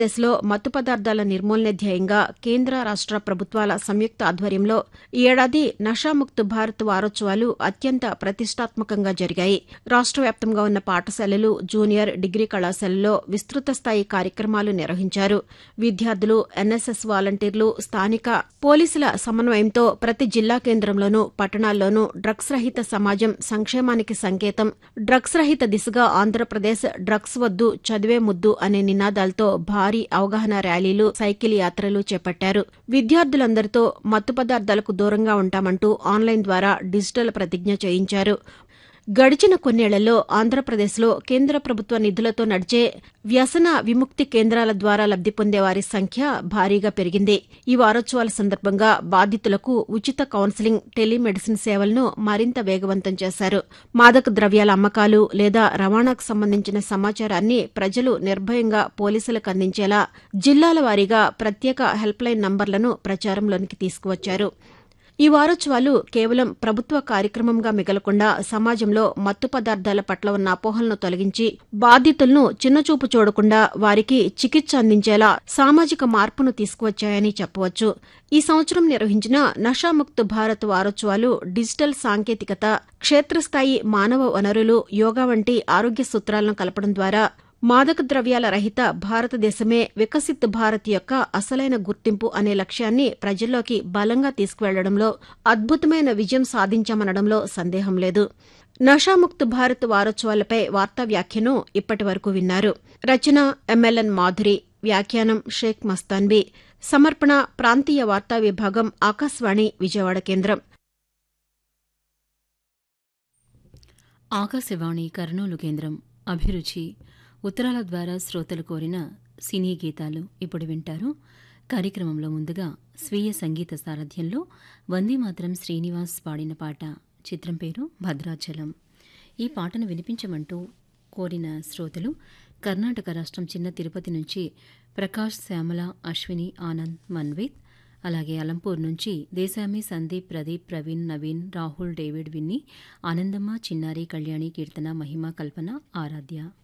దేశంలో మత్తు పదార్థాల నిర్మూలనే ధ్యేయంగా కేంద్ర రాష్ట ప్రభుత్వాల సంయుక్త ఆధ్వర్యంలో ఈ ఏడాది నషాముక్త్ భారత్ వారోత్సవాలు అత్యంత ప్రతిష్టాత్మకంగా జరిగాయి రాష్ట వ్యాప్తంగా ఉన్న పాఠశాలలు జూనియర్ డిగ్రీ కళాశాలల్లో విస్తృత స్థాయి కార్యక్రమాలు నిర్వహించారు విద్యార్థులు ఎన్ఎస్ఎస్ వాలంటీర్లు స్థానిక పోలీసుల సమన్వయంతో ప్రతి జిల్లా కేంద్రంలోనూ పట్టణాల్లోనూ డ్రగ్స్ రహిత సమాజం సంక్షేమానికి సంకేతం డ్రగ్స్ రహిత దిశగా ఆంధ్రప్రదేశ్ డ్రగ్స్ వద్దు చదివే ముద్దు అనే నినాదాలతో భారీ అవగాహన ర్యాలీలు సైకిల్ యాత్రలు చేపట్టారు విద్యార్థులందరితో మత్తు పదార్థాలకు దూరంగా ఉంటామంటూ ఆన్లైన్ ద్వారా డిజిటల్ ప్రతిజ్ఞ చేయించారు గడిచిన కొన్నేళ్లలో ఆంధ్రప్రదేశ్లో కేంద్ర ప్రభుత్వ నిధులతో నడిచే వ్యసన విముక్తి కేంద్రాల ద్వారా లబ్ది పొందే వారి సంఖ్య భారీగా పెరిగింది ఈ వారోత్సవాల సందర్భంగా బాధితులకు ఉచిత కౌన్సిలింగ్ టెలిమెడిసిన్ సేవలను మరింత వేగవంతం చేశారు మాదక ద్రవ్యాల అమ్మకాలు లేదా రవాణాకు సంబంధించిన సమాచారాన్ని ప్రజలు నిర్భయంగా పోలీసులకు అందించేలా జిల్లాల వారీగా ప్రత్యేక హెల్ప్లైన్ నంబర్లను ప్రచారంలోనికి తీసుకువచ్చారు ఈ వారోత్సవాలు కేవలం ప్రభుత్వ కార్యక్రమంగా మిగలకుండా సమాజంలో మత్తు పదార్థాల పట్ల ఉన్న అపోహలను తొలగించి బాధితులను చిన్నచూపు చూడకుండా వారికి చికిత్స అందించేలా సామాజిక మార్పును తీసుకువచ్చాయని చెప్పవచ్చు ఈ సంవత్సరం నిర్వహించిన నషాముక్త్ భారత్ వారోత్సవాలు డిజిటల్ సాంకేతికత క్షేత్రస్థాయి మానవ వనరులు యోగా వంటి ఆరోగ్య సూత్రాలను కలపడం ద్వారా మాదక ద్రవ్యాల రహిత భారతదేశమే వికసిత్ భారత్ యొక్క అసలైన గుర్తింపు అనే లక్ష్యాన్ని ప్రజల్లోకి బలంగా తీసుకువెళ్లడంలో అద్భుతమైన విజయం సాధించామనడంలో సందేహం లేదు నషాముక్త్ భారత్ వారోత్సవాలపై వార్తా వ్యాఖ్యను ఇప్పటి వరకు విన్నారు రచన ఎంఎల్ఎన్ మాధురి వ్యాఖ్యానం షేక్ మస్తాన్బీ సమర్పణ ప్రాంతీయ వార్తా విభాగం ఆకాశవాణి విజయవాడ కేంద్రం ఆకాశవాణి కర్నూలు కేంద్రం అభిరుచి ఉత్తరాల ద్వారా శ్రోతలు కోరిన సినీ గీతాలు ఇప్పుడు వింటారు కార్యక్రమంలో ముందుగా స్వీయ సంగీత సారథ్యంలో వందే మాత్రం శ్రీనివాస్ పాడిన పాట చిత్రం పేరు భద్రాచలం ఈ పాటను వినిపించమంటూ కోరిన శ్రోతలు కర్ణాటక రాష్ట్రం చిన్న తిరుపతి నుంచి ప్రకాష్ శ్యామల అశ్విని ఆనంద్ మన్విత్ అలాగే అలంపూర్ నుంచి దేశామి సందీప్ ప్రదీప్ ప్రవీణ్ నవీన్ రాహుల్ డేవిడ్ విన్ని ఆనందమ్మ చిన్నారి కళ్యాణి కీర్తన మహిమ కల్పన ఆరాధ్య